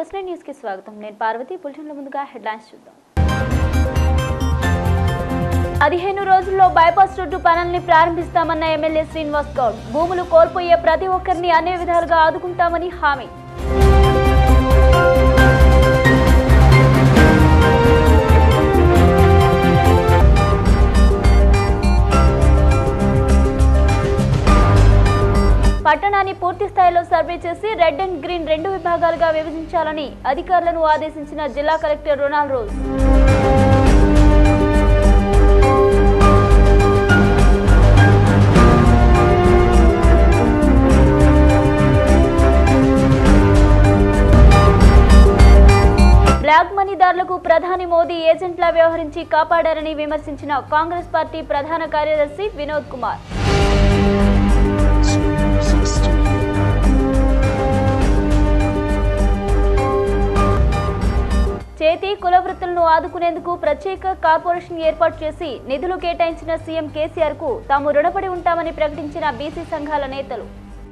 ఎస్నే news కి స్వాగతం నేను పార్వతి బులెటిన్ల ముందుగా హెడ్లైన్స్ చూద్దాం పదిహేను రోజుల్లో బైపాస్ రోడ్డు పనుల్ని ప్రారంభిస్తామన్న ఎమ్మెల్యే శ్రీనివాస్ గౌడ్ భూములు కోల్పోయే ప్రతి ఒక్కరిని అన్ని విధాలుగా ఆదుకుంటామని హామీ పట్టణాన్ని పూర్తి స్థాయిలో సర్వే చేసి రెడ్ అండ్ గ్రీన్ రెండు విభాగాలుగా విభజించాలని అధికారులను ఆదేశించిన జిల్లా కలెక్టర్ రొనాల్డ్ రోజ్ బ్లాక్ మనీదారులకు ప్రధాని మోదీ ఏజెంట్లా వ్యవహరించి కాపాడారని విమర్శించిన కాంగ్రెస్ పార్టీ ప్రధాన కార్యదర్శి వినోద్ కుమార్ చేతి కుల వృత్తులను ఆదుకునేందుకు ప్రత్యేక కార్పొరేషన్ ఏర్పాటు చేసి నిధులు కేటాయించిన సీఎం కేసీఆర్ కు తాము రుణపడి ఉంటామని ప్రకటించిన బీసీ సంఘాల నేతలు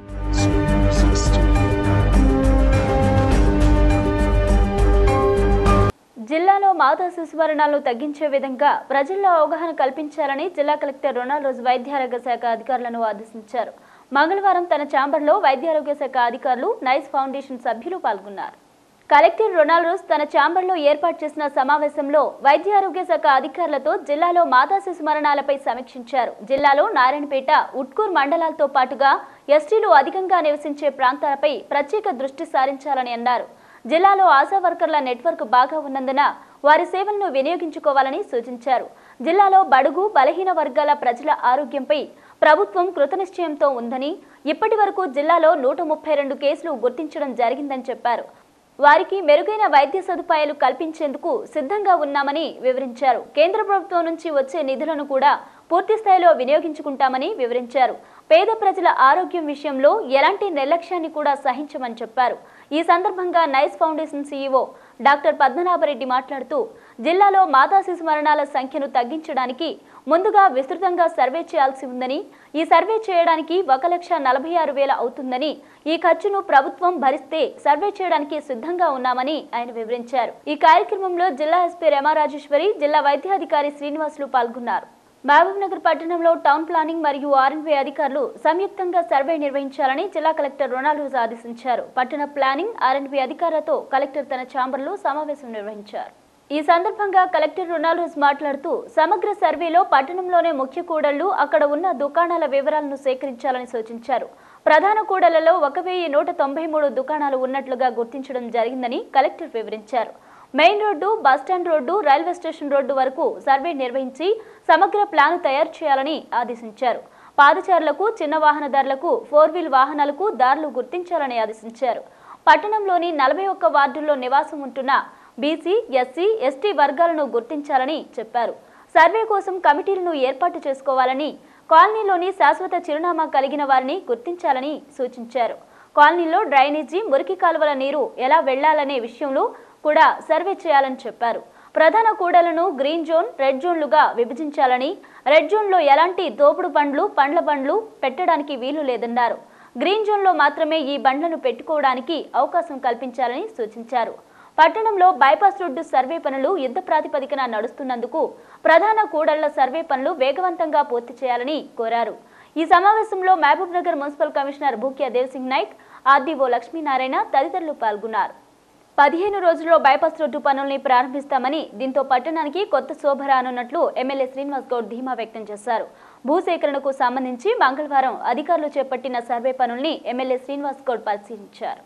జిల్లాలో మాతా శిశు మరణాలను తగ్గించే విధంగా ప్రజల్లో అవగాహన కల్పించాలని జిల్లా కలెక్టర్ రొనాల్డ్ రోజు వైద్యారోగ్య శాఖ అధికారులను ఆదేశించారు మంగళవారం తన ఛాంబర్లో వైద్యారోగ్య శాఖ అధికారులు నైస్ ఫౌండేషన్ సభ్యులు పాల్గొన్నారు కలెక్టర్ రొనాల్డ్ రోజ్ తన ఛాంబర్లో ఏర్పాటు చేసిన సమావేశంలో వైద్య ఆరోగ్య శాఖ అధికారులతో జిల్లాలో మాతా శిశు మరణాలపై సమీక్షించారు జిల్లాలో నారాయణపేట ఉట్కూర్ మండలాలతో పాటుగా ఎస్టీలు అధికంగా నివసించే ప్రాంతాలపై ప్రత్యేక దృష్టి సారించాలని అన్నారు జిల్లాలో ఆశా వర్కర్ల నెట్వర్క్ బాగా ఉన్నందున వారి సేవలను వినియోగించుకోవాలని సూచించారు జిల్లాలో బడుగు బలహీన వర్గాల ప్రజల ఆరోగ్యంపై ప్రభుత్వం కృతనిశ్చయంతో ఉందని ఇప్పటి వరకు జిల్లాలో నూట ముప్పై రెండు కేసులు గుర్తించడం జరిగిందని చెప్పారు వారికి మెరుగైన వైద్య సదుపాయాలు కల్పించేందుకు సిద్ధంగా ఉన్నామని వివరించారు కేంద్ర ప్రభుత్వం నుంచి వచ్చే నిధులను కూడా పూర్తి స్థాయిలో వినియోగించుకుంటామని వివరించారు పేద ప్రజల ఆరోగ్యం విషయంలో ఎలాంటి నిర్లక్ష్యాన్ని కూడా సహించమని చెప్పారు ఈ సందర్భంగా Nice Foundation CEO doctor Padmanabha Reddy మాట్లాడుతూ జిల్లాలో మాతా శిశు మరణాల సంఖ్యను తగ్గించడానికి ముందుగా విస్తృతంగా సర్వే చేయాల్సి ఉందని ఈ సర్వే చేయడానికి ఒక లక్ష నలభై ఆరు వేల అవుతుందని ఈ ఖర్చును ప్రభుత్వం భరిస్తే సర్వే చేయడానికి సిద్ధంగా ఉన్నామని ఆయన వివరించారు ఈ కార్యక్రమంలో జిల్లా ఎస్పీ రమారాజేశ్వరి జిల్లా వైద్యాధికారి శ్రీనివాసులు పాల్గొన్నారు మహబూబ్ నగర్ పట్టణంలో టౌన్ ప్లానింగ్ మరియు ఆర్ఎన్వే అధికారులు సంయుక్తంగా సర్వే నిర్వహించాలని జిల్లా కలెక్టర్ రొనాల్డ్ ఆదేశించారు పట్టణ ప్లానింగ్ ఆర్ఎన్వే అధికారులతో కలెక్టర్ తన ఛాంబర్లో సమావేశం నిర్వహించారు ఈ సందర్భంగా కలెక్టర్ రొనాల్డ్ మాట్లాడుతూ సమగ్ర సర్వేలో పట్టణంలోనే ముఖ్య కూడళ్లు అక్కడ ఉన్న దుకాణాల వివరాలను సేకరించాలని సూచించారు ప్రధాన కూడళ్లలో ఒక వెయ్యి నూట తొంభై మూడు దుకాణాలు ఉన్నట్లుగా గుర్తించడం జరిగిందని కలెక్టర్ వివరించారు main road bus stand road railway station road వరకు సర్వే నిర్వహించి సమగ్ర ప్లాను తయారు చేయాలని ఆదేశించారు పాదచారులకు చిన్న వాహనదారులకు ఫోర్ వీల్ వాహనాలకు దారులు గుర్తించాలని ఆదేశించారు పట్టణంలోని నలభై ఒక్క వార్డుల్లో నివాసం ఉంటున్న బీసీ ఎస్సీ ఎస్టీ వర్గాలను గుర్తించాలని చెప్పారు సర్వే కోసం కమిటీలను ఏర్పాటు చేసుకోవాలని కాలనీలోని శాశ్వత చిరునామా కలిగిన వారిని గుర్తించాలని సూచించారు కాలనీలో డ్రైనేజీ మురికి కాలువల నీరు ఎలా వెళ్లాలనే విషయంలో కూడా సర్వే చేయాలని చెప్పారు ప్రధాన కూడలను గ్రీన్ జోన్ రెడ్ జోన్లుగా విభజించాలని రెడ్ జోన్లో ఎలాంటి దోపుడు బండ్లు పండ్ల బండ్లు పెట్టడానికి వీలు లేదన్నారు గ్రీన్ జోన్లో మాత్రమే ఈ బండ్లను పెట్టుకోవడానికి అవకాశం కల్పించాలని సూచించారు పట్టణంలో బైపాస్ రోడ్డు సర్వే పనులు యుద్ధ ప్రాతిపదికన నడుస్తున్నందుకు ప్రధాన కూడళ్ల సర్వే పనులు వేగవంతంగా పూర్తి చేయాలని కోరారు ఈ సమావేశంలో Mahabubnagar municipal commissioner Bhukya Devsingh Naik RDO Lakshminarayana తదితరులు పాల్గొన్నారు పదిహేను రోజుల్లో బైపాస్ రోడ్డు పనుల్ని ప్రారంభిస్తామని దీంతో పట్టణానికి కొత్త శోభ రానున్నట్లు ఎమ్మెల్యే శ్రీనివాస్ గౌడ్ ధీమా వ్యక్తం చేశారు భూసేకరణకు సంబంధించి మంగళవారం అధికారులు చేపట్టిన సర్వే పనుల్ని ఎమ్మెల్యే శ్రీనివాస్ గౌడ్ పరిశీలించారు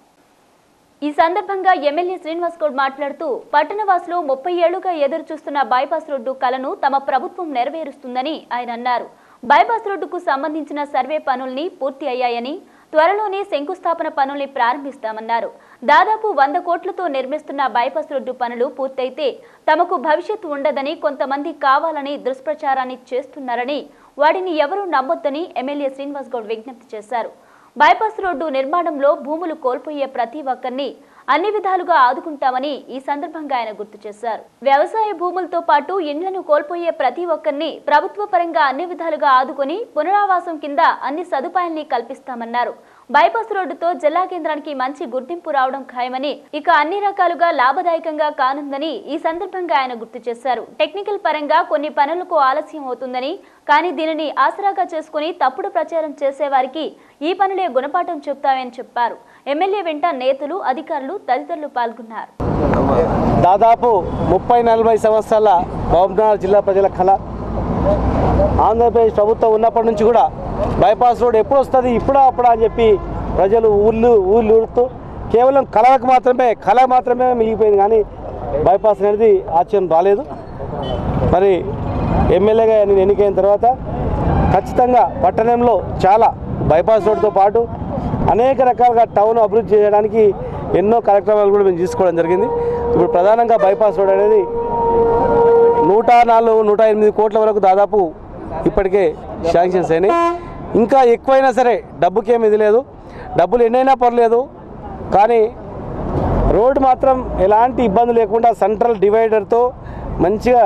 ఈ సందర్భంగా ఎమ్మెల్యే శ్రీనివాస్ గౌడ్ మాట్లాడుతూ పట్టణవాసులు ముప్పై ఏళ్లుగా ఎదురు చూస్తున్న బైపాస్ రోడ్డు కలను తమ ప్రభుత్వం నెరవేరుస్తుందని ఆయన అన్నారు బైపాస్ రోడ్డుకు సంబంధించిన సర్వే పనుల్ని పూర్తి అయ్యాయని త్వరలోనే శంకుస్థాపన పనుల్ని ప్రారంభిస్తామన్నారు దాదాపు వంద కోట్లతో నిర్మిస్తున్న బైపాస్ రోడ్డు పనులు పూర్తయితే తమకు భవిష్యత్తు ఉండదని కొంతమంది కావాలని దుష్ప్రచారాన్ని చేస్తున్నారని వాటిని ఎవరూ నమ్మొద్దని ఎమ్మెల్యే శ్రీనివాస్ గౌడ్ విజ్ఞప్తి చేశారు బైపాస్ రోడ్డు నిర్మాణంలో భూములు కోల్పోయే ప్రతి ఒక్కరిని అన్ని విధాలుగా ఆదుకుంటామని ఈ సందర్భంగా ఆయన గుర్తు చేశారు వ్యవసాయ భూములతో పాటు ఇండ్లను కోల్పోయే ప్రతి ఒక్కరిని ప్రభుత్వ పరంగా అన్ని విధాలుగా ఆదుకొని పునరావాసం కింద అన్ని సదుపాయాల్ని కల్పిస్తామన్నారు బైపాస్ రోడ్డుతో జిల్లా కేంద్రానికి మంచి గుర్తింపు రావడం ఖాయమని ఇక అన్ని రకాలుగా లాభదాయకంగా కానుందని ఈ సందర్భంగా ఆయన గుర్తు చేశారు టెక్నికల్ పరంగా కొన్ని పనులకు ఆలస్యం అవుతుందని కానీ దీనిని ఆసరాగా చేసుకుని తప్పుడు ప్రచారం చేసేవారికి ఈ పనులే గుణపాఠం చెప్తామని చెప్పారు ఎమ్మెల్యే వెంట నేతలు అధికారులు తదితరులు పాల్గొన్నారు దాదాపు ముప్పై నలభై సంవత్సరాల మహబూబ్నగర్ జిల్లా ప్రజల కళ ఆంధ్రప్రదేశ్ ప్రభుత్వం ఉన్నప్పటి నుంచి కూడా బైపాస్ రోడ్ ఎప్పుడు వస్తుంది ఇప్పుడా అప్పుడా అని చెప్పి ప్రజలు ఊళ్ళు ఊళ్ళు ఊరుతూ కేవలం కళలకు మాత్రమే కళ మాత్రమే మిగిలిపోయింది కానీ బైపాస్ అనేది ఆశ్చర్యం రాలేదు మరి ఎమ్మెల్యేగా నేను ఎన్నికైన తర్వాత ఖచ్చితంగా పట్టణంలో చాలా బైపాస్ రోడ్తో పాటు అనేక రకాలుగా టౌన్ అభివృద్ధి చేయడానికి ఎన్నో కార్యక్రమాలు కూడా మేము తీసుకోవడం జరిగింది ఇప్పుడు ప్రధానంగా బైపాస్ రోడ్ అనేది నూట నాలుగు నూట ఎనిమిది కోట్ల వరకు దాదాపు ఇప్పటికే శాంక్షన్స్ అయినాయి ఇంకా ఎక్కువైనా సరే డబ్బుకేం ఇది లేదు డబ్బులు ఎన్నైనా పర్లేదు కానీ రోడ్ మాత్రం ఎలాంటి ఇబ్బంది లేకుండా సెంట్రల్ డివైడర్తో మంచిగా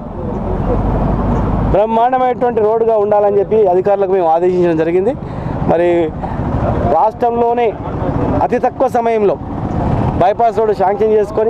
బ్రహ్మాండమైనటువంటి రోడ్డుగా ఉండాలని చెప్పి అధికారులకు మేము ఆదేశించడం జరిగింది మరి రాష్ట్రంలోనే అతి తక్కువ సమయంలో బైపాస్ రోడ్డు శాంక్షన్ చేసుకొని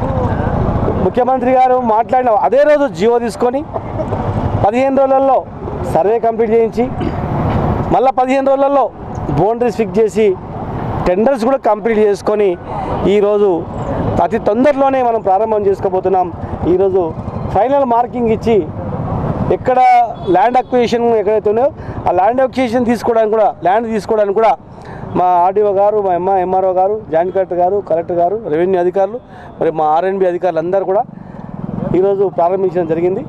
ముఖ్యమంత్రి గారు మాట్లాడిన అదే రోజు జియో తీసుకొని పదిహేను రోజులలో సర్వే కంప్లీట్ చేయించి మళ్ళీ పదిహేను రోజులలో బౌండరీస్ ఫిక్స్ చేసి టెండర్స్ కూడా కంప్లీట్ చేసుకొని ఈరోజు అతి తొందరలోనే మనం ప్రారంభం చేసుకోబోతున్నాం ఈరోజు ఫైనల్ మార్కింగ్ ఇచ్చి ఎక్కడ ల్యాండ్ అక్విజిషన్ ఎక్కడైతే ఉన్నాయో ఆ ల్యాండ్ అక్విజిషన్ తీసుకోవడానికి కూడా ల్యాండ్ తీసుకోవడానికి కూడా మా ఆర్డీఓ గారు మా ఎంఆ ఎంఆర్ఓ గారు జాయింట్ కలెక్టర్ గారు కలెక్టర్ గారు రెవెన్యూ అధికారులు మరి మా ఆర్ఎన్బి అధికారులు అందరూ కూడా ఈరోజు ప్రారంభించడం జరిగింది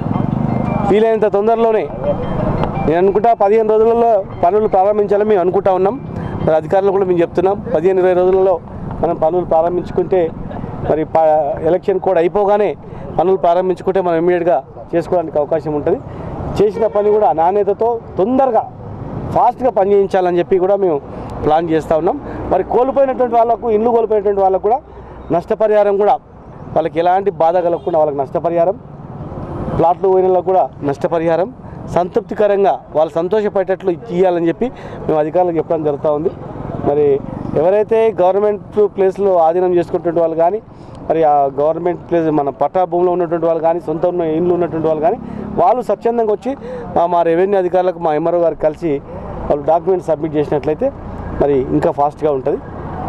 వీలైనంత తొందరలోనే నేను అనుకుంటా పదిహేను రోజులలో పనులు ప్రారంభించాలని మేము అనుకుంటా ఉన్నాం మరి అధికారులు కూడా మేము చెప్తున్నాం పదిహేను ఇరవై రోజులలో మనం పనులు ప్రారంభించుకుంటే మరి ప ఎలక్షన్ కోడ్ అయిపోగానే పనులు ప్రారంభించుకుంటే మనం ఇమీడియట్గా చేసుకోవడానికి అవకాశం ఉంటుంది చేసిన పని కూడా నాణ్యతతో తొందరగా ఫాస్ట్గా పని చేయించాలని చెప్పి కూడా మేము ప్లాన్ చేస్తూ ఉన్నాం మరి కోల్పోయినటువంటి వాళ్ళకు ఇల్లు కోల్పోయినటువంటి వాళ్ళకు కూడా నష్టపరిహారం కూడా వాళ్ళకి ఎలాంటి బాధ కలగకుండా వాళ్ళకి నష్టపరిహారం ప్లాట్లు పోయిన వాళ్ళకు కూడా నష్టపరిహారం సంతృప్తికరంగా వాళ్ళు సంతోషపడేటట్లు ఇవ్వాలని చెప్పి మేము అధికారులకు చెప్పడం జరుగుతూ ఉంది మరి ఎవరైతే గవర్నమెంట్ ప్లేస్లో ఆధీనం చేసుకున్నటువంటి వాళ్ళు కానీ మరి ఆ గవర్నమెంట్ ప్లేస్ మన పట్టా భూమిలో ఉన్నటువంటి వాళ్ళు కానీ సొంత ఉన్న ఇండ్లు ఉన్నటువంటి వాళ్ళు కానీ వాళ్ళు స్వచ్ఛందంగా వచ్చి మా మా రెవెన్యూ అధికారులకు మా ఎంఆర్ఓ గారికి కలిసి వాళ్ళు డాక్యుమెంట్ సబ్మిట్ చేసినట్లయితే మరి ఇంకా ఫాస్ట్గా ఉంటుంది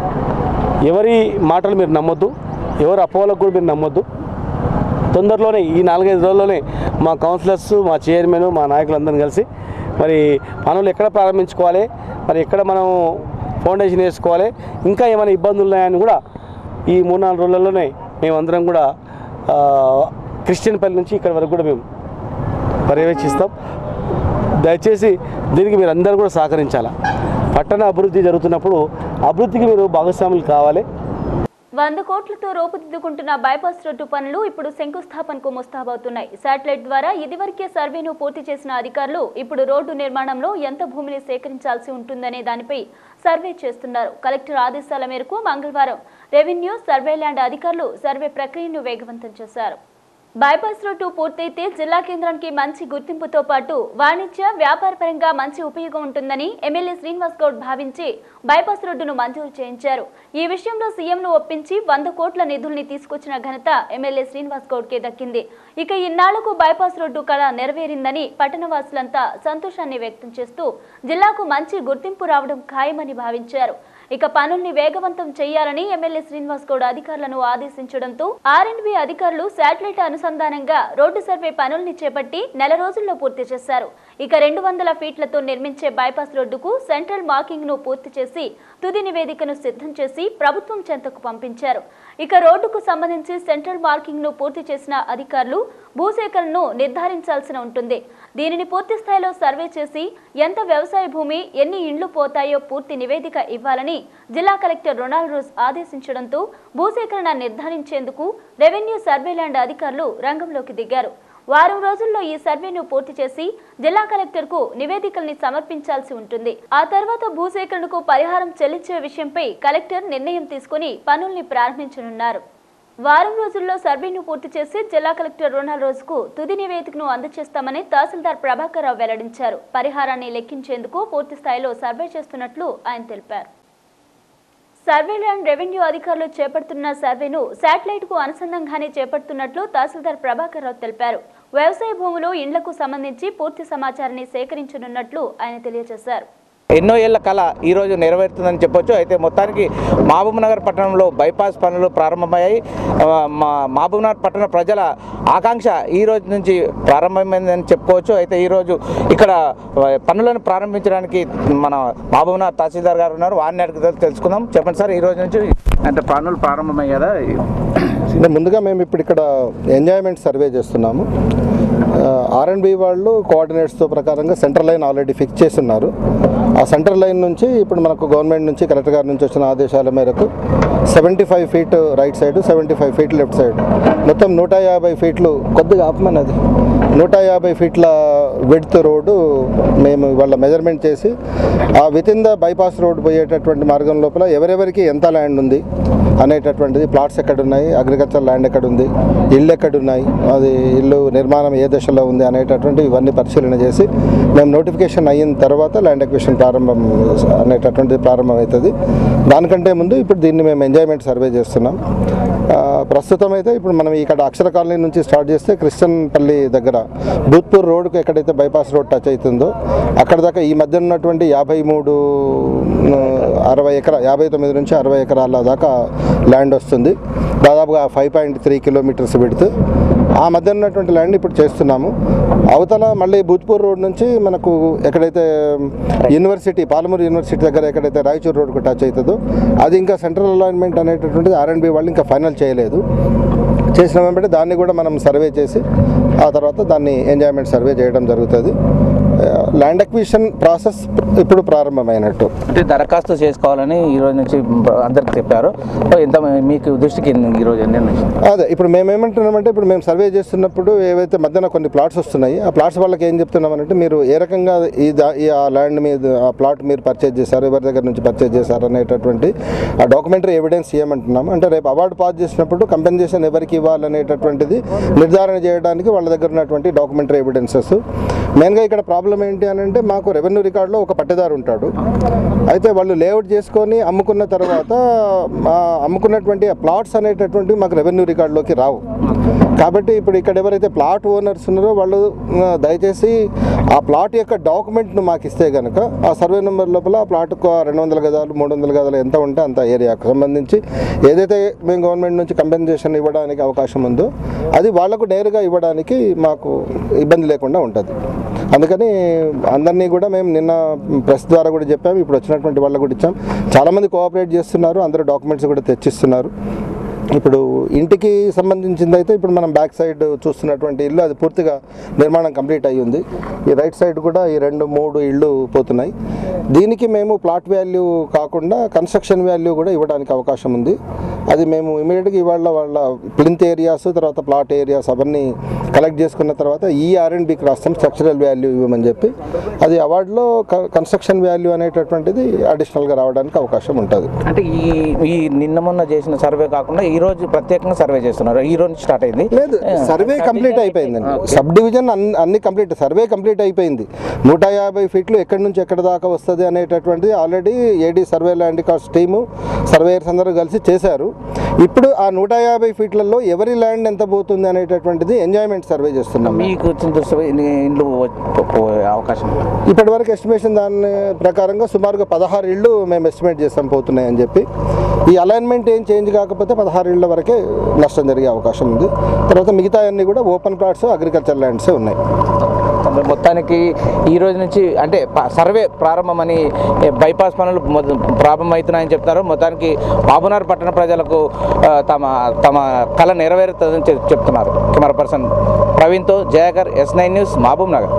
ఎవరి మాటలు మీరు నమ్మొద్దు ఎవరి అపోహలకు కూడా మీరు నమ్మొద్దు తొందరలోనే ఈ నాలుగైదు రోజుల్లోనే మా కౌన్సిలర్స్ మా చైర్మన్ మా నాయకులందరం కలిసి మరి పనులు ఎక్కడ ప్రారంభించుకోవాలి మరి ఎక్కడ మనం ఫౌండేషన్ వేసుకోవాలి ఇంకా ఏమైనా ఇబ్బందులు ఉన్నాయని కూడా ఈ మూడు నాలుగు రోజుల్లోనే మేమందరం కూడా ఆ, క్రిస్టియన్పల్లి నుంచి ఇక్కడ వరకు కూడా మేము పర్యవేక్షిస్తాం దయచేసి దీనికి మీరు అందరూ కూడా సహకరించాలి పట్టణ అభివృద్ధి జరుగుతున్నప్పుడు అభివృద్ధికి మీరు భాగస్వాములు కావాలి వంద కోట్లతో రూపుదిద్దుకుంటున్న బైపాస్ రోడ్డు పనులు ఇప్పుడు శంకుస్థాపనకు ముస్తాబవుతున్నాయి శాటిలైట్ ద్వారా ఇదివరకే సర్వేను పూర్తి చేసిన అధికారులు ఇప్పుడు రోడ్డు నిర్మాణంలో ఎంత భూమిని సేకరించాల్సి ఉంటుందనే దానిపై సర్వే చేస్తున్నారు కలెక్టర్ ఆదేశాల మేరకు మంగళవారం రెవెన్యూ సర్వే ల్యాండ్ అధికారులు సర్వే ప్రక్రియను వేగవంతం చేశారు బైపాస్ రోడ్డు పూర్తయితే జిల్లా కేంద్రానికి మంచి గుర్తింపుతో పాటు వాణిజ్య వ్యాపార పరంగా మంచి ఉపయోగం ఉంటుందని ఎమ్మెల్యే శ్రీనివాస్ గౌడ్ భావించి బైపాస్ రోడ్డును మంజూరు చేయించారు ఈ విషయంలో సీఎంను ఒప్పించి వంద కోట్ల నిధుల్ని తీసుకొచ్చిన ఘనత ఎమ్మెల్యే శ్రీనివాస్ గౌడ్కే దక్కింది ఇక ఇన్నాళ్లకు బైపాస్ రోడ్డు కళ నెరవేరిందని పట్టణవాసులంతా సంతోషాన్ని వ్యక్తం చేస్తూ జిల్లాకు మంచి గుర్తింపు రావడం ఖాయమని భావించారు ఇక పనుల్ని వేగవంతం చేయాలని ఎమ్మెల్యే శ్రీనివాస్ గౌడ్ అధికారులను ఆదేశించడంతో ఆర్ఎండ్బి అధికారులు శాటిలైట్ అనుసంధానంగా రోడ్డు సర్వే పనుల్ని చేపట్టి నెల రోజుల్లో పూర్తి చేశారు ఇక రెండు వందల ఫీట్లతో నిర్మించే బైపాస్ రోడ్డుకు సెంట్రల్ మార్కింగ్ ను పూర్తి చేసి తుది నివేదికను సిద్ధం చేసి ప్రభుత్వం చెంతకు పంపించారు ఇక రోడ్డుకు సంబంధించి సెంట్రల్ మార్కింగ్ ను పూర్తి చేసిన అధికారులు భూసేకరణను నిర్ధారించాల్సిన ఉంటుంది దీనిని పూర్తి స్థాయిలో సర్వే చేసి ఎంత వ్యవసాయ భూమి ఎన్ని ఇండ్లు పోతాయో పూర్తి నివేదిక ఇవ్వాలని జిల్లా కలెక్టర్ రొనాల్డ్ రోజ్ ఆదేశించడంతో భూసేకరణ నిర్ధారించేందుకు రెవెన్యూ సర్వే ల్యాండ్ అధికారులు రంగంలోకి దిగారు వారం రోజుల్లో ఈ సర్వేను పూర్తి చేసి జిల్లా కలెక్టర్కు నివేదికల్ని సమర్పించాల్సి ఉంటుంది ఆ తర్వాత భూసేకరణకు పరిహారం చెల్లించే విషయంపై కలెక్టర్ నిర్ణయం తీసుకుని పనుల్ని ప్రారంభించనున్నారు వారం రోజుల్లో సర్వేను పూర్తి చేసి జిల్లా కలెక్టర్ రొనాల్డ్ రోజుకు తుది నివేదికను అందజేస్తామని తహసీల్దార్ ప్రభాకర్ రావు వెల్లడించారు పరిహారాన్ని లెక్కించేందుకు పూర్తి స్థాయిలో సర్వే చేస్తున్నట్లు ఆయన తెలిపారు సర్వేలాండ్ రెవెన్యూ అధికారులు చేపడుతున్న సర్వేను శాటిలైట్ కు అనుసంధానంగానే చేపడుతున్నట్లు తహసీల్దార్ ప్రభాకర్ రావు తెలిపారు వ్యవసాయ భూములు ఇండ్లకు సంబంధించి పూర్తి సమాచారాన్ని సేకరించనున్నట్లు ఆయన తెలియజేశారు ఎన్నో ఏళ్ల కళ ఈరోజు నెరవేరుతుందని చెప్పొచ్చు అయితే మొత్తానికి మహబూబ్ నగర్ పట్టణంలో బైపాస్ పనులు ప్రారంభమయ్యాయి ఆ, మా మహబూబ్ నగర్ పట్టణ ప్రజల ఆకాంక్ష ఈ రోజు నుంచి ప్రారంభమైందని చెప్పుకోవచ్చు అయితే ఈరోజు ఇక్కడ ఆ, పనులను ప్రారంభించడానికి మన మహబూబ్ నగర్ తహసీల్దార్ గారు ఉన్నారు వారిని అడిగి తెలుసుకుందాం చెప్పండి సార్ ఈ రోజు నుంచి అంటే పనులు ప్రారంభమయ్యాయి కదా అంటే ముందుగా మేము ఇప్పుడు ఇక్కడ ఎంజాయ్మెంట్ సర్వే చేస్తున్నాము ఆర్ అండ్ బి వాళ్ళు కోఆర్డినేట్స్తో ప్రకారంగా సెంటర్ లైన్ ఆల్రెడీ ఫిక్స్ చేస్తున్నారు ఆ సెంటర్ లైన్ నుంచి ఇప్పుడు మనకు గవర్నమెంట్ నుంచి కలెక్టర్ గారి నుంచి వచ్చిన ఆదేశాల మేరకు seventy five feet right side seventy five feet left side మొత్తం నూట యాభై ఫీట్లు కొద్దిగా ఆపమని అది నూట యాభై ఫీట్ల విడ్త్ రోడ్డు మేము ఇవాళ మెజర్మెంట్ చేసి ఆ with in the bypass road పోయేటటువంటి మార్గం లోపల ఎవరెవరికి ఎంత ల్యాండ్ ఉంది అనేటటువంటిది ప్లాట్స్ ఎక్కడ ఉన్నాయి అగ్రికల్చర్ ల్యాండ్ ఎక్కడ ఉంది ఇల్లు ఎక్కడ ఉన్నాయి అది ఇల్లు నిర్మాణం ఏ దశలో ఉంది అనేటటువంటి ఇవన్నీ పరిశీలన చేసి మేము నోటిఫికేషన్ అయిన తర్వాత ల్యాండ్ ఎక్విషన్ ప్రారంభం అనేటటువంటిది ప్రారంభం అవుతుంది దానికంటే ముందు ఇప్పుడు దీన్ని మేము ఎంజాయ్మెంట్ సర్వే చేస్తున్నాం ఆ, ప్రస్తుతం అయితే ఇప్పుడు మనం ఇక్కడ అక్షర కాలనీ నుంచి స్టార్ట్ చేస్తే క్రిస్టియన్పల్లి దగ్గర భూత్పూర్ రోడ్కు ఎక్కడైతే బైపాస్ రోడ్ టచ్ అవుతుందో అక్కడ దాకా ఈ మధ్య ఉన్నటువంటి యాభై మూడు అరవై ఎకరా యాభై తొమ్మిది నుంచి అరవై ఎకరాల దాకా ల్యాండ్ వస్తుంది దాదాపుగా ఫైవ్ పాయింట్ త్రీ కిలోమీటర్స్ పెడుతూ ఆ మధ్య ఉన్నటువంటి ల్యాండ్ ఇప్పుడు చేస్తున్నాము అవతల మళ్ళీ భూత్పూర్ రోడ్ నుంచి మనకు ఎక్కడైతే యూనివర్సిటీ పాలమూరు యూనివర్సిటీ దగ్గర ఎక్కడైతే రాయచూర్ రోడ్కు టచ్ అవుతుందో అది ఇంకా సెంట్రల్ అలైన్మెంట్ అనేటటువంటిది ఆర్ఎండ్బి వాళ్ళు ఇంకా ఫైనల్ చేయలేదు చేసిన వెంబడే దాన్ని కూడా మనం సర్వే చేసి ఆ తర్వాత దాన్ని ఎంజాయ్మెంట్ సర్వే చేయడం జరుగుతుంది ల్యాండ్ అక్విజిషన్ ప్రాసెస్ ఇప్పుడు ప్రారంభమైనట్టు అంటే దరఖాస్తు చేసుకోవాలని ఈ రోజు నుంచి అందరికి చెప్పారు ఎంత మీకు దృష్టికి ఈ రోజు ఎన్ని నుంచి అదే ఇప్పుడు మేము ఏమంటున్నామంటే ఇప్పుడు మేము సర్వే చేస్తున్నప్పుడు ఏవైతే మధ్యన కొన్ని ప్లాట్స్ వస్తున్నాయి ఆ ప్లాట్స్ వాళ్ళకి ఏం చెప్తున్నామంటే మీరు ఏ రకంగా ఈ దా- ఈ ఆ ల్యాండ్ మీద ఆ ప్లాట్ మీరు పర్చేజ్ చేశారు ఎవరి దగ్గర నుంచి పర్చేజ్ చేశారు అనేటటువంటి ఆ డాక్యుమెంటరీ ఎవిడెన్స్ ఇవ్వమంటున్నాము అంటే రేపు అవార్డు పాస్ చేసినప్పుడు కంపెన్సేషన్ ఎవరికి ఇవ్వాలనేటటువంటిది నిర్ధారణ చేయడానికి వాళ్ళ దగ్గర ఉన్నటువంటి డాక్యుమెంటరీ ఎవిడెన్సెస్ మెయిన్గా ఇక్కడ ప్రాబ్లం ఏంటి అని అంటే మాకు రెవెన్యూ రికార్డులో ఒక పట్టేదారు ఉంటాడు అయితే వాళ్ళు లేఅవుట్ చేసుకొని అమ్ముకున్న తర్వాత ఆ అమ్ముకున్నటువంటి ఆ ప్లాట్స్ అనేటటువంటివి మాకు రెవెన్యూ రికార్డులోకి రావు కాబట్టి ఇప్పుడు ఇక్కడ ఎవరైతే ప్లాట్ ఓనర్స్ ఉన్నారో వాళ్ళు ఆ, దయచేసి ఆ ప్లాట్ యొక్క డాక్యుమెంట్ను మాకు ఇస్తే కనుక ఆ సర్వే నెంబర్ లోపల ఆ ప్లాట్కు రెండు వందల గదాలు మూడు వందల గదాలు ఎంత ఉంటే అంత ఏరియాకు సంబంధించి ఏదైతే మేము గవర్నమెంట్ నుంచి కంపెన్సేషన్ ఇవ్వడానికి అవకాశం ఉందో అది వాళ్లకు నేరుగా ఇవ్వడానికి మాకు ఇబ్బంది లేకుండా ఉంటుంది అందుకని అందరినీ కూడా మేము నిన్న ప్రెస్ ద్వారా కూడా చెప్పాము ఇప్పుడు వచ్చినటువంటి వాళ్ళకు కూడా ఇచ్చాం చాలామంది కోఆపరేట్ చేస్తున్నారు అందరూ డాక్యుమెంట్స్ కూడా తెచ్చిస్తున్నారు ఇప్పుడు ఇంటికి సంబంధించింది అయితే ఇప్పుడు మనం బ్యాక్ సైడ్ చూస్తున్నటువంటి ఇల్లు అది పూర్తిగా నిర్మాణం కంప్లీట్ అయ్యి ఉంది ఈ రైట్ సైడ్ కూడా ఈ రెండు మూడు ఇళ్ళు పోతున్నాయి దీనికి మేము ప్లాట్ వాల్యూ కాకుండా కన్స్ట్రక్షన్ వాల్యూ కూడా ఇవ్వడానికి అవకాశం ఉంది అది మేము ఇమీడియట్గా ఇవాళ వాళ్ళ ప్లింత్ ఏరియాస్ తర్వాత ప్లాట్ ఏరియాస్ అవన్నీ కలెక్ట్ చేసుకున్న తర్వాత ఈ ఆర్ అండ్ బికి రాస్తాం స్ట్రక్చరల్ వాల్యూ ఇవ్వమని చెప్పి అది అవార్డులో కన్స్ట్రక్షన్ వాల్యూ అనేటటువంటిది అడిషనల్గా రావడానికి అవకాశం ఉంటుంది అంటే ఈ ఈ నిన్న మొన్న చేసిన సర్వే కాకుండా ఈ రోజు ప్రత్యేకంగా సర్వే చేస్తున్నారు ఈ రోజు స్టార్ట్ అయింది లేదు సర్వే కంప్లీట్ అయిపోయిందండి సబ్ డివిజన్ అన్ని అన్ని కంప్లీట్ సర్వే కంప్లీట్ అయిపోయింది నూట యాభై ఫీట్లు ఎక్కడి నుంచి ఎక్కడి దాకా వస్తుంది అనేటటువంటిది already AD survey land cost team surveyors అందరూ కలిసి చేశారు ఇప్పుడు ఆ నూట యాభై ఫీట్లలో ఎవరి ల్యాండ్ ఎంత పోతుంది అనేటటువంటిది ఎంజాయ్మెంట్ సర్వే చేస్తున్నాం మీకు వచ్చిన దృష్టి ఎన్ని ఇండ్లు పో- పోయే అవకాశం ఉంది? ఇప్పటి వరకు ఎస్టిమేషన్ దాని ప్రకారంగా సుమారుగా పదహారు ఇళ్ళు మేము ఎస్టిమేట్ చేస్తాం పోతున్నాయని చెప్పి ఈ అలైన్మెంట్ ఏం చేంజ్ కాకపోతే పదహారు ఇళ్ళ వరకే నష్టం జరిగే అవకాశం ఉంది తర్వాత మిగతా అన్ని కూడా ఓపెన్ ప్లాట్స్ అగ్రికల్చర్ ల్యాండ్సే ఉన్నాయి మరి మొత్తానికి ఈ రోజు నుంచి అంటే ప- సర్వే ప్రారంభమని ఏ, బైపాస్ పనులు మొద- ప్రారంభమవుతున్నాయని చెప్తున్నారు మొత్తానికి బాబునార్ పట్టణ ప్రజలకు ఆ, తమ తమ కళ నెరవేరుతుందని చెప్- చెప్తున్నారు కెమెరా పర్సన్ ప్రవీణ్తో Jayakar S nine news Mahabubnagar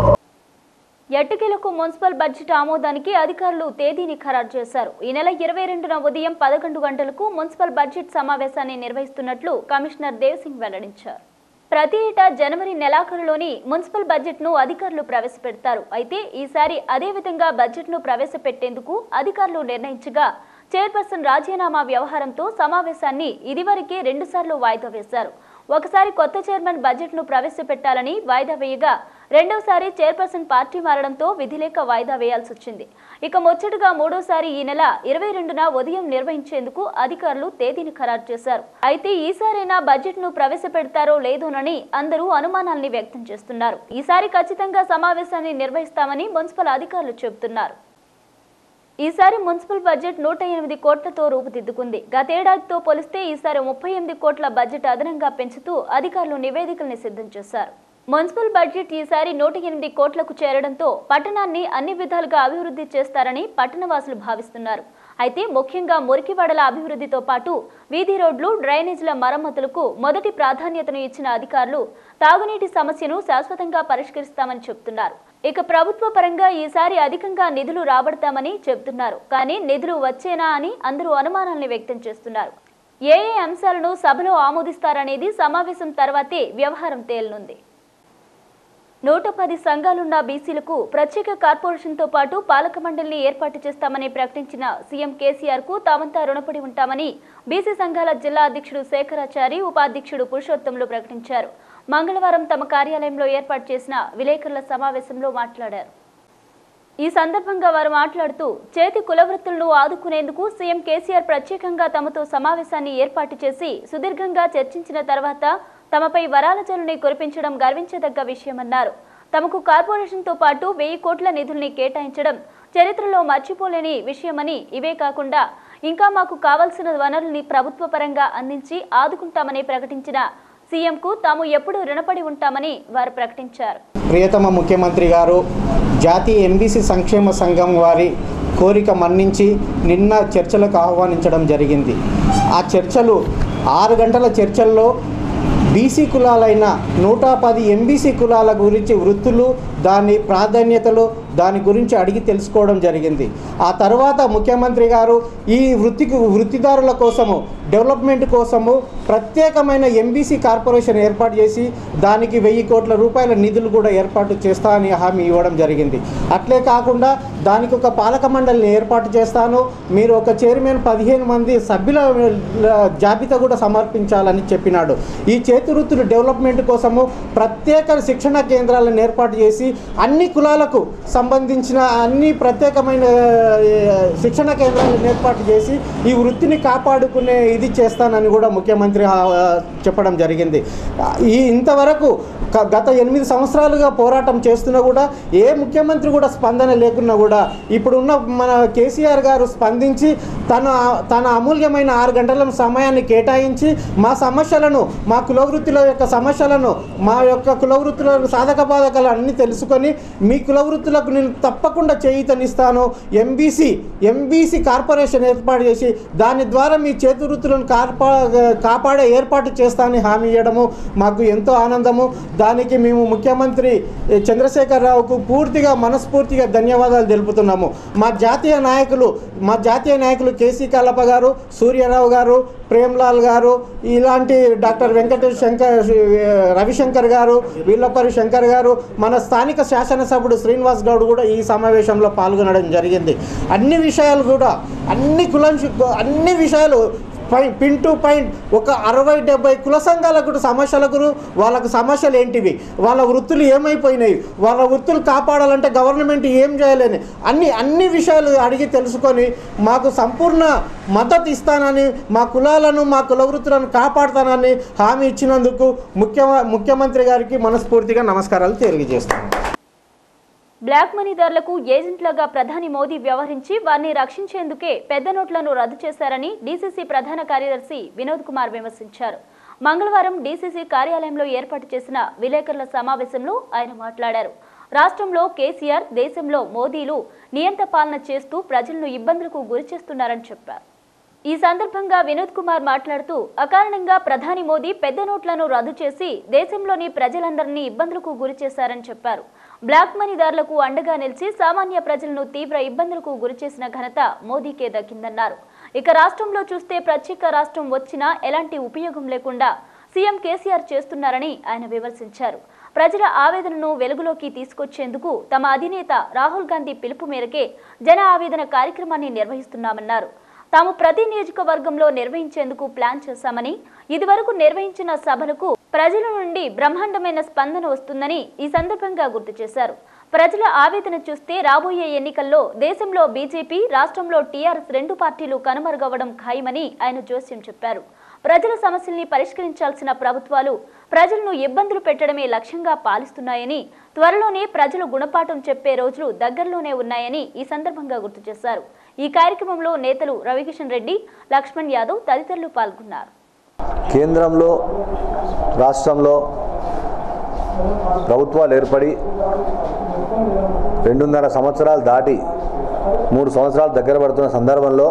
ఎట్టకేలకు మున్సిపల్ బడ్జెట్ ఆమోదానికి అధికారులు తేదీని ఖరారు చేశారు ఈ నెల ఇరవై రెండున ఉదయం పదకొండు గంటలకు మున్సిపల్ బడ్జెట్ సమావేశాన్ని నిర్వహిస్తున్నట్లు కమిషనర్ దేవ్సింగ్ వెల్లడించారు ప్రతి ఏటా జనవరి నెలాఖరులోని మున్సిపల్ బడ్జెట్ను అధికారులు ప్రవేశపెడతారు అయితే ఈసారి అదే విధంగా బడ్జెట్ను ప్రవేశపెట్టేందుకు అధికారులు నిర్ణయించగా చైర్పర్సన్ రాజీనామా వ్యవహారంతో సమావేశాన్ని ఇదివరకే రెండుసార్లు వాయిదా వేశారు ఒకసారి కొత్త చైర్మన్ బడ్జెట్ను ప్రవేశపెట్టాలని వాయిదా వేయగా రెండోసారి చైర్పర్సన్ పార్టీ మారడంతో విధిలేక వాయిదా వేయాల్సి వచ్చింది ఇక ముచ్చటగా మూడోసారి ఈ నెల ఇరవై రెండున ఉదయం నిర్వహించేందుకు అధికారులు తేదీని ఖరారు చేశారు అయితే ఈసారైనా బడ్జెట్ను ప్రవేశపెడతారో లేదోనని అందరూ అనుమానాల్ని వ్యక్తం చేస్తున్నారు ఈసారి ఖచ్చితంగా సమావేశాన్ని నిర్వహిస్తామని మున్సిపల్ అధికారులు చెబుతున్నారు ఈసారి మున్సిపల్ బడ్జెట్ నూట ఎనిమిది కోట్లతో రూపుదిద్దుకుంది గతేడాదితో పోలిస్తే ఈసారి ముప్పై ఎనిమిది కోట్ల బడ్జెట్ అదనంగా పెంచుతూ అధికారులు నివేదికల్ని సిద్ధం చేశారు మున్సిపల్ బడ్జెట్ ఈసారి నూట ఎనిమిది కోట్లకు చేరడంతో పట్టణాన్ని అన్ని విధాలుగా అభివృద్ధి చేస్తారని పట్టణవాసులు భావిస్తున్నారు అయితే ముఖ్యంగా మురికివాడల అభివృద్ధితో పాటు వీధి రోడ్లు డ్రైనేజీల మరమ్మతులకు మొదటి ప్రాధాన్యతను ఇచ్చిన అధికారులు తాగునీటి సమస్యను శాశ్వతంగా పరిష్కరిస్తామని చెబుతున్నారు ఇక ప్రభుత్వ పరంగా ఈసారి అధికంగా నిధులు రాబడతామని చెబుతున్నారు కానీ నిధులు వచ్చేనా అని అందరూ అనుమానాల్ని వ్యక్తం చేస్తున్నారు ఏ ఏ అంశాలను సభలో ఆమోదిస్తారనేది సమావేశం తర్వాతే వ్యవహారం తేలనుంది నూట పది సంఘాలున్న బీసీలకు ప్రత్యేక కార్పొరేషన్తో పాటు పాలక మండలిని ఏర్పాటు చేస్తామని ప్రకటించిన సీఎం కేసీఆర్ కు తామంతా రుణపడి ఉంటామని బీసీ సంఘాల జిల్లా అధ్యక్షుడు శేఖరాచారి ఉపాధ్యక్షుడు పురుషోత్తంలు ప్రకటించారు మంగళవారం తమ కార్యాలయంలో ఏర్పాటు చేసిన విలేకరుల సమావేశంలో మాట్లాడారు ఈ సందర్భంగా వారు మాట్లాడుతూ చేతి కులవృత్తులను ఆదుకునేందుకు సీఎం కేసీఆర్ ప్రత్యేకంగా తమతో సమావేశాన్ని ఏర్పాటు చేసి సుదీర్ఘంగా చర్చించిన తర్వాత తమపై వరాల జల్లుని కురిపించడం గర్వించదగ్గ విషయమన్నారు తమకు కార్పొరేషన్తో పాటు వెయ్యి కోట్ల నిధుల్ని కేటాయించడం చరిత్రలో మర్చిపోలేని విషయమని ఇవే కాకుండా ఇంకా మాకు కావలసిన వనరుల్ని ప్రభుత్వ పరంగా అందించి ఆదుకుంటామని ప్రకటించిన సీఎంకు తాము ఎప్పుడూ రుణపడి ఉంటామని వారు ప్రకటించారు ప్రియతమ ముఖ్యమంత్రి గారు జాతీయ ఎంబీసీ సంక్షేమ సంఘం వారి కోరిక మన్నించి నిన్న చర్చలకు ఆహ్వానించడం జరిగింది ఆ చర్చలు ఆరు గంటల చర్చల్లో బీసీ కులాలైన నూట పది ఎంబీసీ కులాల గురించి వృత్తులు దాని ప్రాధాన్యతలు దాని గురించి అడిగి తెలుసుకోవడం జరిగింది ఆ తర్వాత ముఖ్యమంత్రి గారు ఈ వృత్తికి వృత్తిదారుల కోసము డెవలప్మెంట్ కోసము ప్రత్యేకమైన ఎంబీసీ కార్పొరేషన్ ఏర్పాటు చేసి దానికి వెయ్యి కోట్ల రూపాయల నిధులు కూడా ఏర్పాటు చేస్తా అని హామీ ఇవ్వడం జరిగింది అట్లే కాకుండా దానికి ఒక పాలక మండలిని ఏర్పాటు చేస్తాను మీరు ఒక చైర్మన్ పదిహేను మంది సభ్యుల జాబితా కూడా సమర్పించాలని చెప్పినాడు ఈ చేతి వృత్తులు డెవలప్మెంట్ కోసము ప్రత్యేక శిక్షణ కేంద్రాలను ఏర్పాటు చేసి అన్ని కులాలకు సంబంధించిన అన్ని ప్రత్యేకమైన ఆ, శిక్షణ కేంద్రాలను ఏర్పాటు చేసి ఈ వృత్తిని కాపాడుకునే ఇది చేస్తానని కూడా ముఖ్యమంత్రి ఆ, చెప్పడం జరిగింది ఈ ఇంతవరకు క- గత ఎనిమిది సంవత్సరాలుగా పోరాటం చేస్తున్నా కూడా ఏ ముఖ్యమంత్రి కూడా స్పందన లేకున్నా కూడా ఇప్పుడున్న మన కేసీఆర్ గారు స్పందించి తన తన అమూల్యమైన ఆరు గంటల సమయాన్ని కేటాయించి మా సమస్యలను మా కులవృత్తుల యొక్క సమస్యలను మా యొక్క కులవృత్తుల సాధక బాధకాలు అన్నీ తెలుసుకొని మీ కులవృత్తులకు నేను తప్పకుండా చేయూతనిస్తాను ఎంబీసీ ఎంబీసీ కార్పొరేషన్ ఏర్పాటు చేసి దాని ద్వారా మీ చేతి వృత్తులను కార్పా కాపాడే ఏర్పాటు చేస్తానని హామీ ఇవ్వడము మాకు ఎంతో ఆనందము దానికి మేము ముఖ్యమంత్రి చంద్రశేఖరరావుకు పూర్తిగా మనస్ఫూర్తిగా ధన్యవాదాలు తెలుపుతున్నాము మా జాతీయ నాయకులు మా జాతీయ నాయకులు కేసీ కల్లప్ప గారు సూర్యారావు గారు ప్రేమ్లాల్ గారు ఇలాంటి డాక్టర్ వెంకటేష్ శంకర్ రవిశంకర్ గారు వీళ్ళపరి శంకర్ గారు మన స్థానిక శాసనసభ్యుడు శ్రీనివాస్ గౌడ్ కూడా ఈ సమావేశంలో పాల్గొనడం జరిగింది అన్ని విషయాలు కూడా అన్ని కులం అన్ని విషయాలు పాయింట్ పిన్ టు పాయింట్ ఒక అరవై డెబ్బై కుల సంఘాలకు సమస్యలకు వాళ్ళకు సమస్యలు ఏంటివి వాళ్ళ వృత్తులు ఏమైపోయినాయి వాళ్ళ వృత్తులు కాపాడాలంటే గవర్నమెంట్ ఏం చేయాలని అన్ని అన్ని విషయాలు అడిగి తెలుసుకొని మాకు సంపూర్ణ మద్దతు ఇస్తానని మా కులాలను మా కుల వృత్తులను కాపాడుతానని హామీ ఇచ్చినందుకు ముఖ్య ముఖ్యమంత్రి గారికి మనస్ఫూర్తిగా నమస్కారాలు తెలియజేస్తాను బ్లాక్ మనీదారులకు ఏజెంట్లుగా ప్రధాని మోదీ వ్యవహరించి వారిని రక్షించేందుకే పెద్ద నోట్లను రద్దు చేశారని డీసీసీ ప్రధాన కార్యదర్శి వినోద్ కుమార్ విమర్శించారు మంగళవారం డీసీసీ కార్యాలయంలో ఏర్పాటు చేసిన విలేకరుల సమావేశంలో ఆయన మాట్లాడారు రాష్ట్రంలో కేసీఆర్ దేశంలో మోదీలు నియంత పాలన చేస్తూ ప్రజలను ఇబ్బందులకు గురిచేస్తున్నారని చెప్పారు ఈ సందర్భంగా వినోద్ కుమార్ మాట్లాడుతూ అకారణంగా ప్రధాని మోదీ పెద్ద నోట్లను రద్దు చేసి దేశంలోని ప్రజలందరినీ ఇబ్బందులకు గురి చేశారని చెప్పారు బ్లాక్ మనీదారులకు అండగా నిలిచి సామాన్య ప్రజలను తీవ్ర ఇబ్బందులకు గురిచేసిన ఘనత మోదీకే దక్కిందన్నారు ఇక రాష్ట్రంలో చూస్తే ప్రత్యేక రాష్ట్రం వచ్చినా ఎలాంటి ఉపయోగం లేకుండా సీఎం కేసీఆర్ చేస్తున్నారని ఆయన విమర్శించారు ప్రజల ఆవేదనను వెలుగులోకి తీసుకొచ్చేందుకు తమ అధినేత రాహుల్ గాంధీ పిలుపు మేరకే జన ఆవేదన కార్యక్రమాన్ని నిర్వహిస్తున్నామన్నారు తాము ప్రతి నియోజకవర్గంలో నిర్వహించేందుకు ప్లాన్ చేశామని ఇదివరకు నిర్వహించిన సభలకు ప్రజల నుండి బ్రహ్మాండమైన స్పందన వస్తుందని ఈ సందర్భంగా గుర్తు చేశారు ప్రజల ఆవేదన చూస్తే రాబోయే ఎన్నికల్లో దేశంలో బీజేపీ రాష్ట్రంలో టీఆర్ఎస్ రెండు పార్టీలు కనుమరుగవ్వడం ఖాయమని ఆయన జోస్యం చెప్పారు ప్రజల సమస్యల్ని పరిష్కరించాల్సిన ప్రభుత్వాలు ప్రజలను ఇబ్బందులు పెట్టడమే లక్ష్యంగా పాలిస్తున్నాయని త్వరలోనే ప్రజలు గుణపాఠం చెప్పే రోజులు దగ్గరలోనే ఉన్నాయని ఈ సందర్భంగా గుర్తు చేశారు ఈ కార్యక్రమంలో నేతలు రవికిషన్ రెడ్డి లక్ష్మణ్ యాదవ్ తదితరులు పాల్గొన్నారు కేంద్రంలో రాష్ట్రంలో ప్రభుత్వాలు ఏర్పడి రెండున్నర సంవత్సరాలు దాటి మూడు సంవత్సరాలు దగ్గర పడుతున్న సందర్భంలో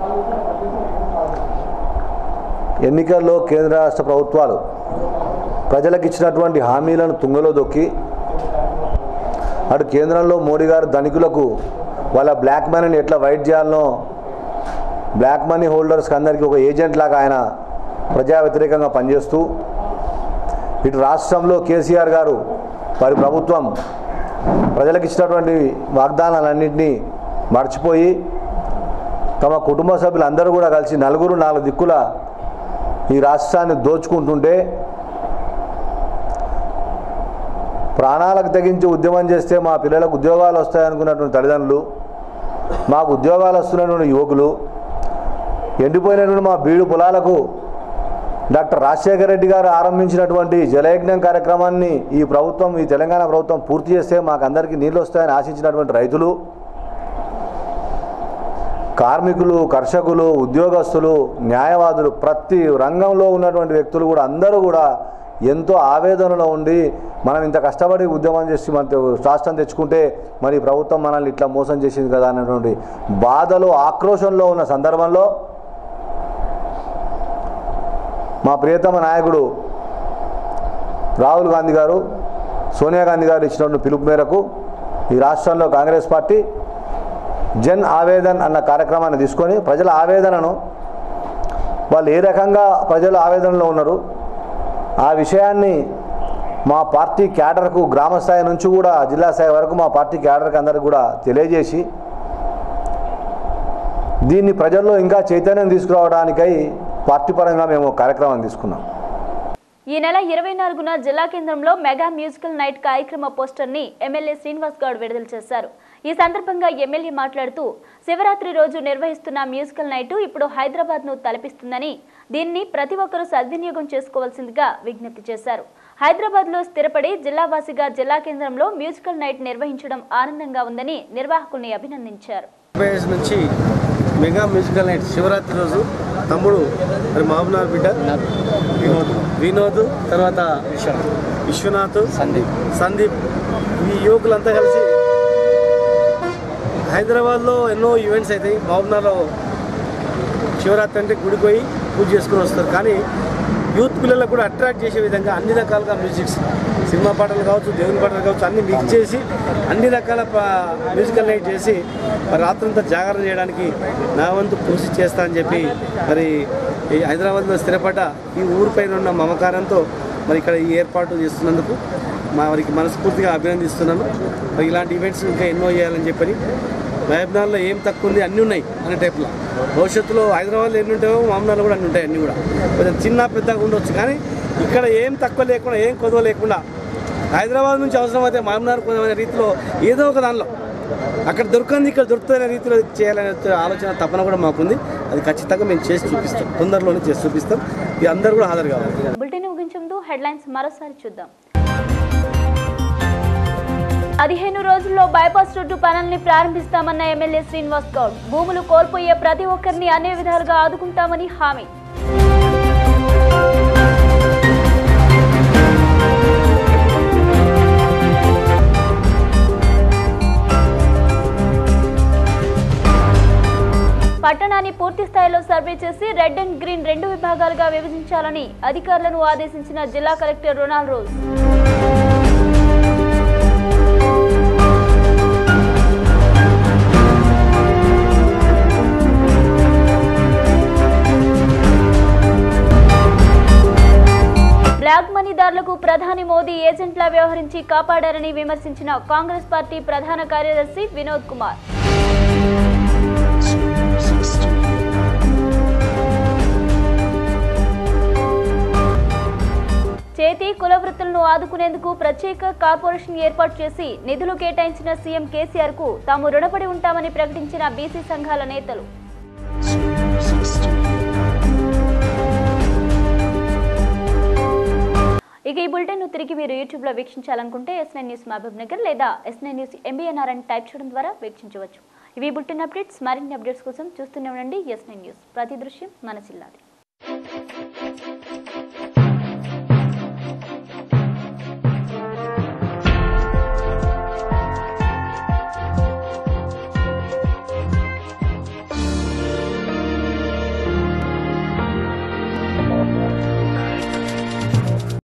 ఎన్నికల్లో కేంద్ర రాష్ట్ర ప్రభుత్వాలు ప్రజలకు ఇచ్చినటువంటి హామీలను తుంగలో దొక్కి అటు కేంద్రంలో మోడీ గారు ధనికులకు వాళ్ళ బ్లాక్ మనీని ఎట్లా వైట్ చేయాలనో బ్లాక్ మనీ హోల్డర్స్కి అందరికీ ఒక ఏజెంట్ లాగా ఆయన ప్రజా వ్యతిరేకంగా పనిచేస్తూ ఇటు రాష్ట్రంలో కేసీఆర్ గారు వారి ప్రభుత్వం ప్రజలకు ఇచ్చినటువంటి వాగ్దానాలన్నింటినీ మర్చిపోయి తమ కుటుంబ సభ్యులందరూ కూడా కలిసి నలుగురు నాలుగు దిక్కుల ఈ రాష్ట్రాన్ని దోచుకుంటుంటే ప్రాణాలకు తెగించి ఉద్యమం చేస్తే మా పిల్లలకు ఉద్యోగాలు వస్తాయనుకున్నటువంటి తల్లిదండ్రులు మాకు ఉద్యోగాలు వస్తున్నటువంటి యువకులు ఎండిపోయినటువంటి మా బీడు పొలాలకు డాక్టర్ రాజశేఖర రెడ్డి గారు ఆరంభించినటువంటి జలయజ్ఞం కార్యక్రమాన్ని ఈ ప్రభుత్వం ఈ తెలంగాణ ప్రభుత్వం పూర్తి చేస్తే మాకు అందరికీ నీళ్ళు వస్తాయని ఆశించినటువంటి రైతులు కార్మికులు కర్షకులు ఉద్యోగస్తులు న్యాయవాదులు ప్రతి రంగంలో ఉన్నటువంటి వ్యక్తులు కూడా అందరూ కూడా ఎంతో ఆవేదనలో ఉండి మనం ఇంత కష్టపడి ఉద్యమం చేసి మన రాష్ట్రం తెచ్చుకుంటే మరి ప్రభుత్వం మనల్ని ఇట్లా మోసం చేసింది కదా అనేటువంటి బాధలో ఆక్రోశంలో ఉన్న సందర్భంలో మా ప్రియతమ నాయకుడు రాహుల్ గాంధీ గారు సోనియా గాంధీ గారు ఇచ్చినటువంటి పిలుపు మేరకు ఈ రాష్ట్రంలో కాంగ్రెస్ పార్టీ జన్ ఆవేదన్ అన్న కార్యక్రమాన్ని తీసుకొని ప్రజల ఆవేదనను వాళ్ళు ఏ రకంగా ప్రజలు ఆవేదనలో ఉన్నారు ఆ విషయాన్ని మా పార్టీ క్యాడర్కు గ్రామ స్థాయి నుంచి కూడా జిల్లా స్థాయి వరకు మా పార్టీ క్యాడర్కి అందరికి కూడా తెలియజేసి దీన్ని ప్రజల్లో ఇంకా చైతన్యం తీసుకురావడానికై పార్టీ పరంగా మేము ఒక కార్యక్రమం తీసుకున్నాం ఈ నెల ఇరవై నాలుగున జిల్లా కేంద్రంలో మెగా మ్యూజికల్ నైట్ కార్యక్రమ పోస్టర్ ని ఎమ్మెల్యే శ్రీనివాస్ గౌడ్ విడుదల చేశారు ఈ సందర్భంగా ఎమ్మెల్యే మాట్లాడుతూ శివరాత్రి రోజు నిర్వహిస్తున్న మ్యూజికల్ నైట్ ఇప్పుడు హైదరాబాద్ ను తలపిస్తుందని దీన్ని ప్రతి ఒక్కరూ సద్వినియోగం చేసుకోవాల్సిందిగా విజ్ఞప్తి చేశారు హైదరాబాద్ లో స్థిరపడి జిల్లావాసిగా జిల్లా కేంద్రంలో మ్యూజికల్ నైట్ నిర్వహించడం ఆనందంగా ఉందని నిర్వాహకుల్ని అభినందించారు ఆంధ్రప్రదేశ్ నుంచి మెగా మ్యూజికల్ నైట్ శివరాత్రి రోజు తమ్ముడు మరి మహబూబ్నగర్ బిడ్డ వినోద్ వినోద్ తర్వాత విశ్వనాథ్ సందీప్ సందీప్ ఈ యువకులంతా కలిసి హైదరాబాద్లో ఎన్నో ఈవెంట్స్ అవుతాయి మహబూబ్నగర్లో శివరాత్రి అంటే గుడికి పోయి పూజ చేసుకుని వస్తారు కానీ యూత్ పిల్లలకు కూడా అట్రాక్ట్ చేసే విధంగా అన్ని రకాలుగా మ్యూజిక్స్ సినిమా పాటలు కావచ్చు దేవుని పాటలు కావచ్చు అన్ని మిక్స్ చేసి అన్ని రకాల ప- మ్యూజికల్ నైట్ చేసి మరి రాత్రంతా జాగరణ చేయడానికి నా వంతు కృషి చేస్తా అని చెప్పి మరి ఈ హైదరాబాద్లో స్థిరపడ్డ ఈ ఊరిపైన ఉన్న మమకారంతో మరి ఇక్కడ ఈ ఏర్పాటు చేస్తున్నందుకు మా వారికి మనస్ఫూర్తిగా అభినందిస్తున్నాను మరి ఇలాంటి ఈవెంట్స్ ఇంకా ఎన్నో చేయాలని చెప్పని మహబూబ్నగర్లో ఏం తక్కువ ఉంది అన్నీ ఉన్నాయి అనే టైప్లో భవిష్యత్తులో హైదరాబాద్లో ఎన్ని ఉంటాయో మామూలు కూడా అన్ని ఉంటాయి అన్నీ కూడా కొంచెం చిన్న పెద్దగా ఉండొచ్చు కానీ ఇక్కడ ఏం తక్కువ లేకుండా ఏం కొదవ లేకుండా హైదరాబాద్ నుంచి అవసరమైతే మామూలు కొంచెం రీతిలో ఏదో ఒక దానిలో అక్కడ దొరకంది ఇక్కడ దొరుకుతున్న రీతిలో చేయాలనే ఆలోచన తపన కూడా మాకుంది అది ఖచ్చితంగా మేము చేసి చూపిస్తాం తొందరలోనే చేసి చూపిస్తాం ఇది అందరూ కూడా హాజరు కావాలి బులెటిన్ ముగించే ముందు హెడ్లైన్స్ మరోసారి చూద్దాం పదిహేను రోజుల్లో బైపాస్ రోడ్డు పనుల్ని ప్రారంభిస్తామన్న ఎమ్మెల్యే శ్రీనివాస్ గౌడ్ భూములు కోల్పోయే ప్రతి ఒక్కరిని అన్ని విధాలుగా ఆదుకుంటామని హామీ పట్టణాన్ని పూర్తి స్థాయిలో సర్వే చేసి రెడ్ అండ్ గ్రీన్ రెండు విభాగాలుగా విభజించాలని అధికారులను ఆదేశించిన జిల్లా కలెక్టర్ రొనాల్డ్ రోజ్ బ్లాక్ మనీదారులకు ప్రధాని మోదీ ఏజెంట్లా వ్యవహరించి కాపాడారని విమర్శించిన కాంగ్రెస్ పార్టీ ప్రధాన కార్యదర్శి వినోద్ కుమార్ చేనేతి కుల వృత్తులను ఆదుకునేందుకు ప్రత్యేక కార్పొరేషన్ ఏర్పాటు చేసి నిధులు కేటాయించిన సీఎం కేసీఆర్ కు తాము రుణపడి ఉంటామని ప్రకటించిన బీసీ సంఘాల నేతలు ఇక ఈ బులెటిన్ తిరిగి మీరు యూట్యూబ్ లో వీక్షించాలనుకుంటే S nine news Mahabubnagar లేదా ఎస్ నైన్ న్యూస్ ఎంబీఎన్ఆర్ అని టైప్ చేయడం ద్వారా వీక్షించవచ్చు ఇవి బులెటిన్ అప్డేట్స్ మరిన్ని అప్డేట్స్ కోసం చూస్తూనే ఉండండి ఎస్ నైన్ న్యూస్ ప్రతి దృశ్యం మన జిల్లాది